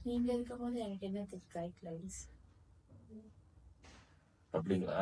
நீங்க இருக்கும்போது எனக்கு என்ன கைட் லைன்ஸ் அப்படிங்களா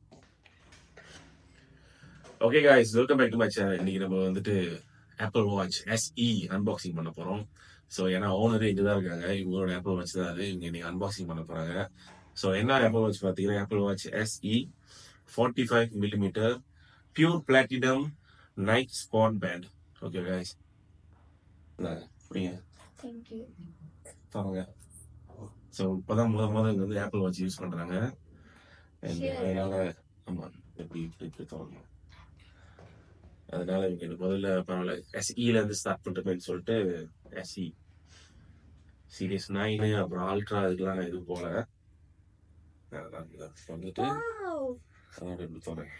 okay guys welcome back to my channel இன்னைக்கு நம்ம வந்துட்டு ஆப்பிள் வாட்ச் SE அன்பாக்சிங் பண்ண போறோம் ஸோ ஏன்னா ஓனரே இங்கே தான் இருக்காங்க இவங்களோட ஆப்பிள் வாட்ச் தான் அது இவங்க இன்னைக்கு அன்பாக்சிங் பண்ண போறாங்க ஸோ என்ன ஆப்பிள் வாட்ச் பார்த்தீங்கன்னா Apple watch SE forty five millimetre pure platinum Nike sport band okay guys புரியுங்க தேங்க்யூ பாருங்க ஸோ இப்போதான் முத முத இங்க வந்து ஆப்பிள் வாட்ச் யூஸ் பண்றாங்க And Sure. அதனால ஆமா எப்படி இப்படி இப்படி தோணும் அதனால இவங்க எனக்கு முதல்ல பரவாயில்ல எஸ்இல இருந்து ஸ்டார்ட் பண்றேன்னு சொல்லிட்டு எஸ்இ சீரியஸ் நைனு அப்புறம் அல்ட்ரா இதுக்கெல்லாம் நான் எதுவும் போல அதெல்லாம் இங்க வந்துட்டு வாவ் அதோட இப்படி தோறேன்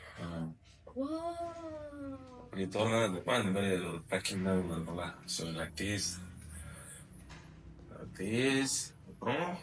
வாவ் இப்படி தோறனா இருந்தப்பா இந்த மாதிரி ஒரு பேக்கிங் தான் இருக்கும்ல ஸோ லைக் திஸ் திஸ் அப்புறம்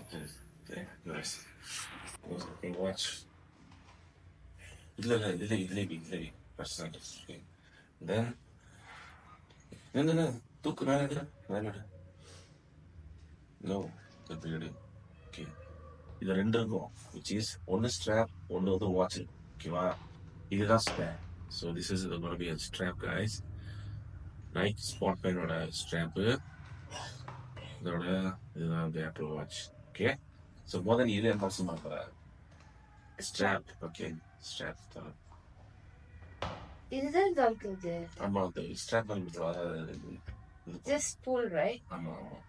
வாட்ச் இல்ல இல்ல இதுல இதுல இதுல பர்சன்ட் தென் என்ன என்ன தூக்கு மேல எடு மேல எடு நோ எப்படி எடு ஓகே இது ரெண்டு இருக்கும் விச் இஸ் ஒன்னு ஸ்ட்ராப் ஒன்னு வந்து வாட்ச் ஓகேவா இதுதான் strap so this is gonna be strap guys Nike sport பெயினோட ஸ்ட்ராப்பு இதோட இதுதான் வந்து ஆப்பிள் வாட்ச் ஓகே ஸோ முதல் இது என்ன பண்ண ஸ்ட்ராப் ஓகே ஸ்ட்ராப் தான் இதுதான் இருக்குது ஆமா அந்த ஸ்ட்ராப் வந்து அதாவது ஜஸ்ட் புல் ரைட் ஆமா ஆமா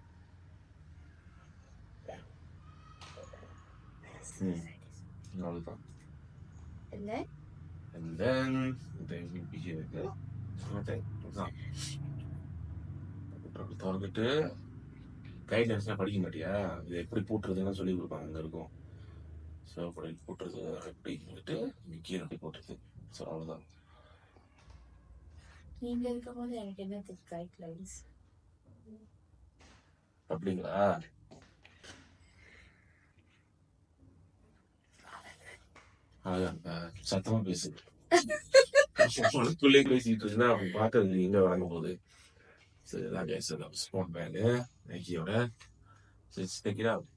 ம் அவ்வளோதான் இல்ல and then they will be here again okay இதுதான் அப்புறம் திறந்துட்டு கைட்லைன்ஸ்லாம் படிக்க மாட்டியா இது எப்படி போட்டுறதுன்னு சொல்லி கொடுப்பாங்க அங்கே இருக்கும் ஸோ அப்படி போட்டுறது எப்படி வந்துட்டு இங்க கீழே அப்படி போட்டுறது ஸோ அவ்வளோதான் நீங்க இருக்கும்போது எனக்கு என்ன கைட் லைன்ஸ் அப்படிங்களா அதான் அஹ், சத்தமா பேசு உனக்குள்ளே பேசிட்டு இருந்தா அப்படி பார்க்கறது எங்க வாங்க போகுது சரி இதான் கேஸ் ஸ்போர்ட் பேண்டு நைக்கியோட சரி take it out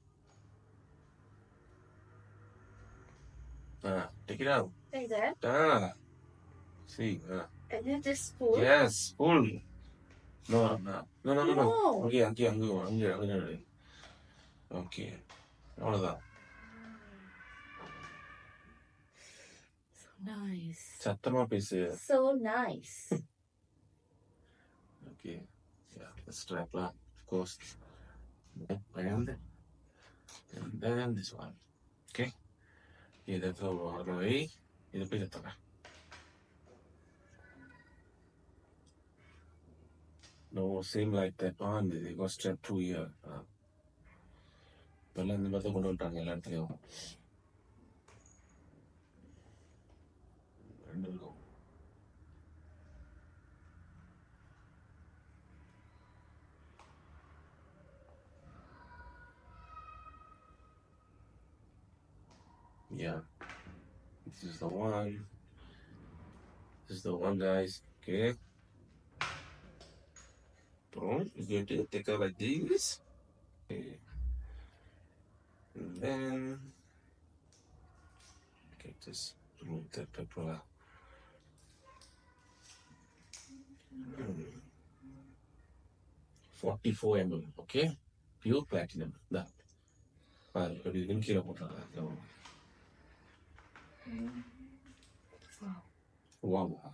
ah take it out Like that? Ah see ah And then just pull? Yes, pull. No, no, no, no, no, no. No. Okay, அங்கே அங்கே அங்கே அங்கே ஓகே அவ்வளோதான் So nice. சத்தமா பேசு So nice. Okay yeah the strap lah of course and and then this one okay இதை வை இதை போய் தரேன் No, same like that one. They got strap two here. Uh, இப்பெல்லாம் இந்த மாதிரி தான் கொண்டு வந்துட்டாங்க எல்லா இடத்துலையும் ரெண்டு இருக்கும் Yeah. This is the one. This is the one, guys. Okay. Boom. You're going to take out like this. Okay. And then. Okay, just remove that pepper out. Forty-four mm. Okay. Pure platinum. That. பாரு எப்படி இருக்குன்னு கீழே போட்டுறாங்க Wow. வா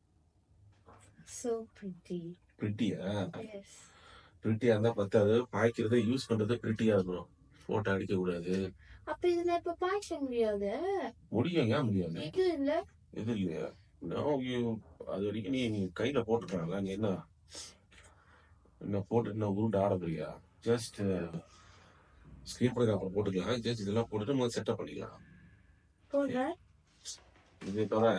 So pretty. பிரிட்டியா Yes. பிரிட்டியா இருந்தா பத்தாது பாய்க்கிறது use பண்றது பிரிட்டியா இருக்கணும் போட்டோ அடிக்க கூடாது அப்ப இதுல இப்ப பாய்ச்ச முடியாது முடியும் ஏன் முடியாது இது இல்ல இது இல்லையா நான் you- அது வரைக்கும் நீ நீ கையில போட்டுருக்காங்க நீ என்ன என்ன போட்டு என்ன உருண்டு ஆட போறியா ஜஸ்ட் ஸ்கிரீன் பண்ணி அப்புறம் போட்டுக்கலாம் ஜஸ்ட் இதெல்லாம் போட்டுட்டு முதல்ல செட்டப் பண்ணிக்கலாம் போடுற இது தவிர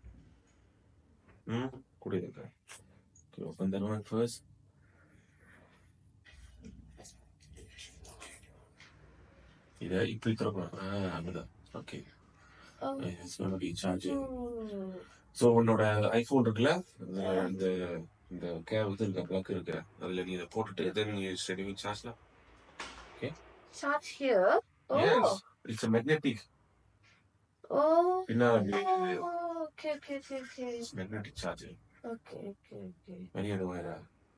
ம் குடியிருக்க Okay, open that one first. இதை இப்படி திறக்கணும் ஆ அப்படிதான் okay Oh. It's gonna be charging Oh. So உன்னோட ஐஃபோன் இருக்குல்ல அதுல அந்த இந்த கேப் இது இருக்க பிளக் இருக்கு அதுல நீ இதை போட்டுட்டு தென் நீ ஸ்டெடி வித் சார்ஜ்ல Charge here. Oh. Yes. It's a magnetic. Oh. பின்னால அப்படி Oh. இருக்குது. Okay, okay, okay, okay. It's magnetic charger. Okay, okay, okay. வெளியே வர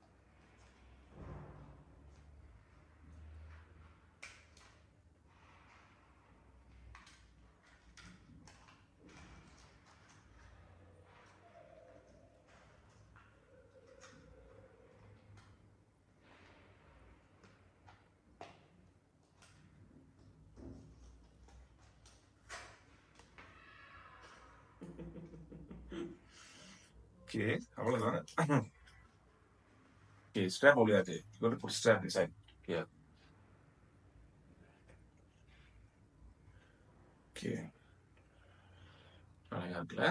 ஓகே அவ்வளவுதான் Okay, strap over there. You got to put strap inside. Yeah. Okay. அழகா இருக்குல்ல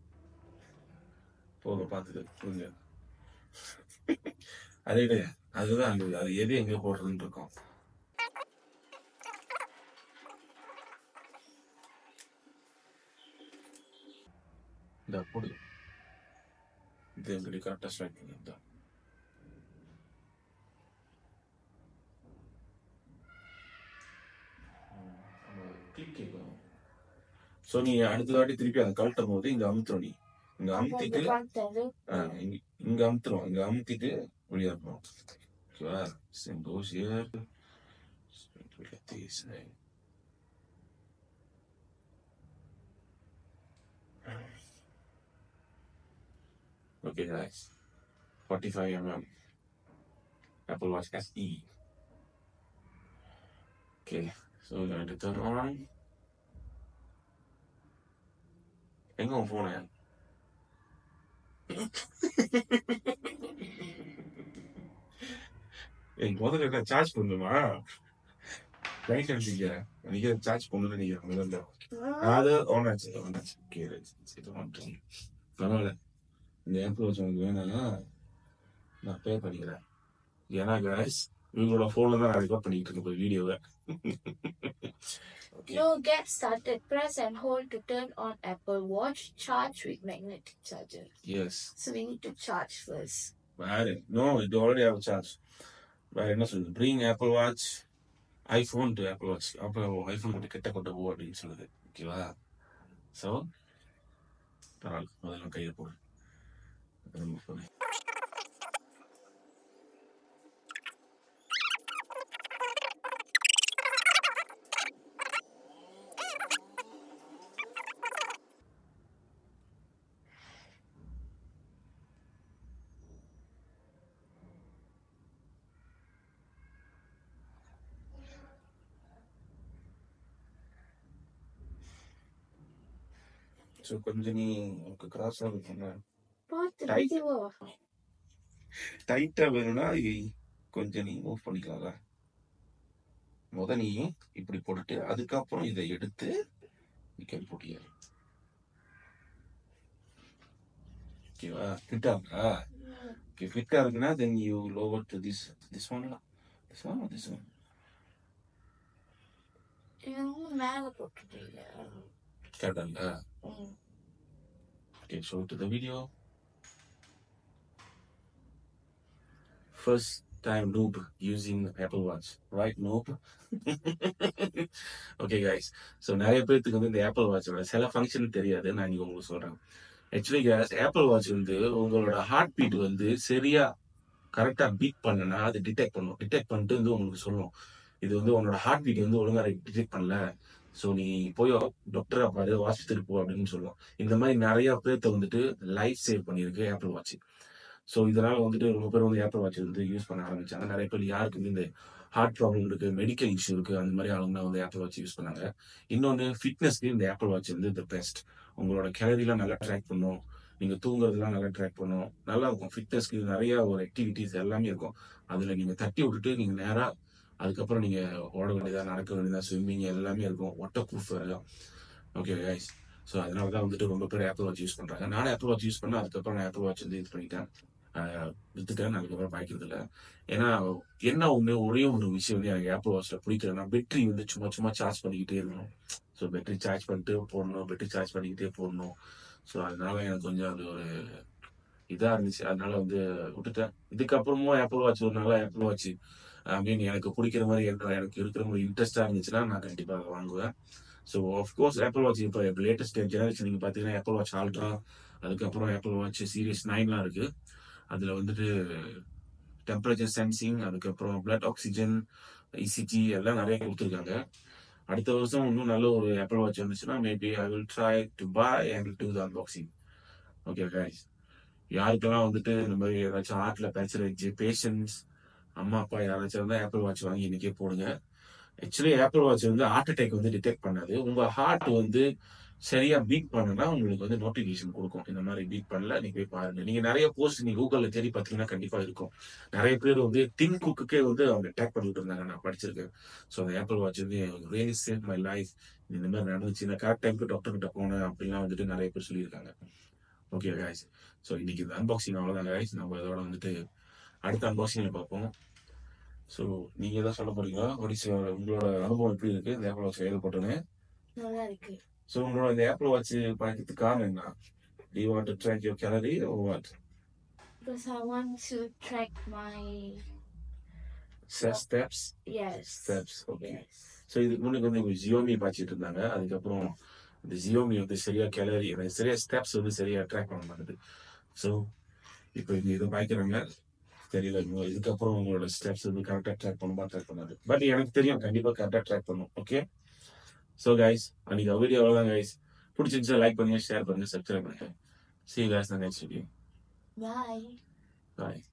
போதும் பார்த்துட்டு புரிஞ்சு அது இல்லை அதுதான் அங்க அது எது எங்க போடுறதுன்னு இருக்கும் இந்த போடு இது எங்கடி கரெக்டாக ஸ்ட்ரைக் பண்ணி இந்த கிளிக் கேட்கும் ஸோ நீ அடுத்த வாட்டி திருப்பி அதை கழட்டும் போது இங்க அமுத்துறோம் நீ இங்க அமுத்திட்டு ஆ, இங்க இங்க அமுத்துறோம் இங்க அமுத்திட்டு வெளியே இருப்போம் ஓகேவா same goes here this Okay, guys. 45 mm Apple Watch SE. Okay, so we're going to turn on. எங்க உன் போன ஏய் முதல்ல என்ன சார்ஜ் பண்ணுமா லைட் அடிச்சிக்கிறேன் நீங்க சார்ஜ் பண்ணணும்னு நினைக்கிறேன் முதல்ல அது ஆன் ஆச்சு ஆன் ஆச்சு ஓகே இது மட்டும் பரவாயில்ல இந்த ஆப்பிள் வாட்ச் உங்களுக்கு வேணாம்னா நான் பே பண்ணிக்கிறேன் ஏன்னா guys இவங்களோட ஃபோன்ல தான் நான் ரெக்கார்ட் பண்ணிட்டு இருக்கேன் வீடியோவை okay No, get started. Press and hold to turn on Apple Watch. Charge with magnetic charger. Yes So we need to charge first. வேறு நோ இது ஆல்ரெடி ஹேவ் சார்ஜ் வேற என்ன சொல்லுது bring Apple watch iPhone to Apple watch அப்போ iPhone கிட்ட கிட்ட கொண்டு போ அப்படின்னு சொல்லுது ஓகேவா ஸோ பரவாயில்ல முதல்ல கையில் போடு ரொம்ப போடு. ஸோ கொஞ்சம் நீ உனக்கு கிராஸ் ஆகுதுன்னா What the Tight. video? டைட்டா வேணும்னா இ- கொஞ்சம் நீ மூவ் பண்ணிக்கலாம்ல முத நீ இப்படி போட்டுட்டு அதுக்கப்புறம் இதை எடுத்து நிக்கல் போட்டிய ஓகேவா ஃபிட்டா இருக்கா ஓகே ஃபிட்டா இருக்குன்னா then you lower to this this one this one this one இன்னும் மேல போட்டுட்டீங்க கேட்டல்ல ம். Okay show to the video first time noob using Apple Watch right noob okay guys so நிறைய பேர்த்துக்கு வந்து இந்த ஆப்பிள் வாட்சோட சில ஃபங்க்ஷன் தெரியாது நான் இன்னைக்கு உங்களுக்கு சொல்றேன் ஆக்சுவலி கேஸ் ஆப்பிள் வாட்ச் வந்து உங்களோட ஹார்ட் பீட் வந்து சரியா கரெக்டா பீட் பண்ணனா அது டிடெக்ட் பண்ணும் டிடெக்ட் பண்ணிட்டு வந்து உங்களுக்கு சொல்லும் இது வந்து உன்னோட ஹார்ட் பீட் வந்து ஒழுங்கா டிடெக்ட் பண்ணல ஸோ நீ போய் டாக்டரை பாரு வாட்ச் திருப்போ அப்படின்னு சொல்லுவோம் இந்த மாதிரி நிறைய பேர்த்த வந்துட்டு லைஃப் சேவ் பண்ணியிருக்கு ஆப்பிள் வாட்ச் ஸோ இதனால வந்துட்டு ரொம்ப பேர் வந்து ஆப்பிள் வாட்ச் வந்து யூஸ் பண்ண ஆரம்பிச்சாங்க நிறைய பேர் யாருக்கு வந்து இந்த ஹார்ட் ப்ராப்ளம் இருக்கு மெடிக்கல் இஷ்யூ இருக்கு அந்த மாதிரி ஆளுங்க வந்து ஆப்பிள் வாட்ச் யூஸ் பண்ணாங்க இன்னொன்று ஃபிட்னஸ்க்கு இந்த ஆப்பிள் வாட்ச் வந்து த பெஸ்ட் உங்களோட கேலரிலாம் நல்லா ட்ராக் பண்ணும் நீங்க தூங்குறதுலாம் நல்லா ட்ராக் பண்ணும் நல்லா இருக்கும் ஃபிட்னஸ்க்கு நிறைய ஒரு ஆக்டிவிட்டிஸ் எல்லாமே இருக்கும் அதுல நீங்க தட்டி விட்டுட்டு நீங்க நேரா அதுக்கப்புறம் நீங்க ஓட வேண்டியதா நடக்க வேண்டியதா ஸ்விம்மிங் எல்லாமே இருக்கும் ஒட்ட ப்ரூஃப் வேற ஓகே கைஸ் ஸோ அதனால தான் வந்துட்டு ரொம்ப பேர் ஆப்பிள் வாட்ச் யூஸ் பண்றாங்க நானும் ஆப்பிள் வாட்ச் யூஸ் பண்ணேன் அதுக்கப்புறம் நான் ஆப்பிள் வாட்ச் வந்து இது பண்ணிட்டேன் ஆஹ் வித்துட்டேன் அதுக்கப்புறம் பாய்க்கிறது இல்லை ஏன்னா என்ன ஒண்ணு ஒரே ஒரு விஷயம் வந்து எனக்கு ஆப்பிள் வாட்ச்ல பிடிக்கலன்னா பேட்டரி வந்து சும்மா சும்மா சார்ஜ் பண்ணிக்கிட்டே இருக்கணும் ஸோ பேட்டரி சார்ஜ் பண்ணிட்டு போடணும் பேட்டரி சார்ஜ் பண்ணிக்கிட்டே போடணும் ஸோ அதனால எனக்கு கொஞ்சம் அது ஒரு இதா இருந்துச்சு அதனால வந்து விட்டுட்டேன் இதுக்கப்புறமும் ஆப்பிள் வாட்ச் ஒரு நாள் ஆப்பிள் வாட்ச் ஐ மீன் எனக்கு பிடிக்கிற மாதிரி என்ன எனக்கு இருக்கிற மாதிரி இன்ட்ரெஸ்டாக இருந்துச்சுன்னா நான் கண்டிப்பாக அதை வாங்குவேன் ஸோ ஆஃப்கோர்ஸ் ஆப்பிள் வாட்ச் இப்போ லேட்டஸ்ட் ஜெனரேஷன் நீங்கள் பார்த்தீங்கன்னா ஆப்பிள் வாட்ச் ஆல்ட்ரா அதுக்கப்புறம் ஆப்பிள் வாட்ச் சீரியஸ் நைன்லாம் இருக்குது அதில் வந்துட்டு டெம்பரேச்சர் சென்சிங் அதுக்கப்புறம் பிளட் ஆக்சிஜன் இசிஜி எல்லாம் நிறைய கொடுத்துருக்காங்க அடுத்த வருஷம் இன்னும் நல்ல ஒரு ஆப்பிள் வாட்ச் வந்துச்சுன்னா maybe I will try to buy and do the unboxing okay guys யாருக்கெல்லாம் வந்துட்டு இந்த மாதிரி ஏதாச்சும் ஹார்ட்ல பிரச்சனை இருந்துச்சு பேஷன்ஸ் அம்மா அப்பா யாராச்சும் இருந்தால் ஆப்பிள் வாட்ச் வாங்கி இன்னைக்கே போடுங்க ஆக்சுவலி ஆப்பிள் வாட்ச் வந்து ஹார்ட் அட்டாக் வந்து டிடெக்ட் பண்ணாது உங்க ஹார்ட் வந்து சரியா பீட் பண்ணுனா உங்களுக்கு வந்து நோட்டிபிகேஷன் கொடுக்கும் இந்த மாதிரி பீட் பண்ணல நீங்க போய் பாருங்க நீங்க நிறைய போஸ்ட் நீங்க கூகுள்ல தேடி பார்த்தீங்கன்னா கண்டிப்பா இருக்கும் நிறைய பேர் வந்து டின் குக்குக்கே வந்து அவங்க அட்டாக் பண்ணிட்டு இருந்தாங்க நான் படிச்சிருக்கேன் ஸோ அந்த ஆப்பிள் வாட்ச் வந்து ரியலி சேவ் மை லைஃப் இந்த மாதிரி நடந்துச்சு நான் கரெக்ட் டைம்க்கு டாக்டர் கிட்ட போனேன் அப்படிலாம் வந்துட்டு நிறைய பேர் சொல்லியிருக்காங்க ஓகே காய்ஸ் ஸோ இன்னைக்கு இந்த அன்பாக்சிங் அவ்வளோதான் காய்ஸ் நம்ம இதோட வந்துட்டு அடுத்த அன்பாக்சிங்ல பார்ப்போம் ஸோ நீங்க எதாவது சொல்ல போறீங்களா ஒடிசி உங்களோட அனுபவம் எப்படி இருக்கு இந்த ஆப்பிள் வாட்ச் செயல்பட்டுன்னு நல்லா இருக்கு ஸோ உங்களோட இந்த ஆப்பிள் வாட்ச் பார்க்கறதுக்கு காரணம் என்ன டி want to track your calorie oh what Because I want to track my steps yes. Steps okay Yes. So இதுக்கு முன்னாடி வந்து இவங்க ஜியோமி பார்த்துட்டு இருந்தாங்க அதுக்கப்புறம் இந்த ஜியோமி வந்து சரியா கேலரி சரியா ஸ்டெப்ஸ் வந்து சரியா ட்ராக் பண்ண மாட்டேது ஸோ இப்போ இங்க இதை பாய்க்கிறாங்க தெரியல இவங்க இதுக்கப்புறம் உங்களோட ஸ்டெப்ஸ் வந்து கரெக்டாக ட்ராக் பண்ணுமா ட்ராக் பண்ணாது பட் எனக்கு தெரியும் கண்டிப்பாக கரெக்டாக ட்ராக் பண்ணும் ஓகே ஸோ கைஸ் அன்னைக்கு வீடியோ அவ்வளோதான் கைஸ் பிடிச்சிருந்துச்சா லைக் பண்ணுங்க ஷேர் பண்ணுங்க சப்ஸ்கிரைப் பண்ணுங்க சி கைஸ் நான் நெக்ஸ்ட் வீடியோ Bye. பாய்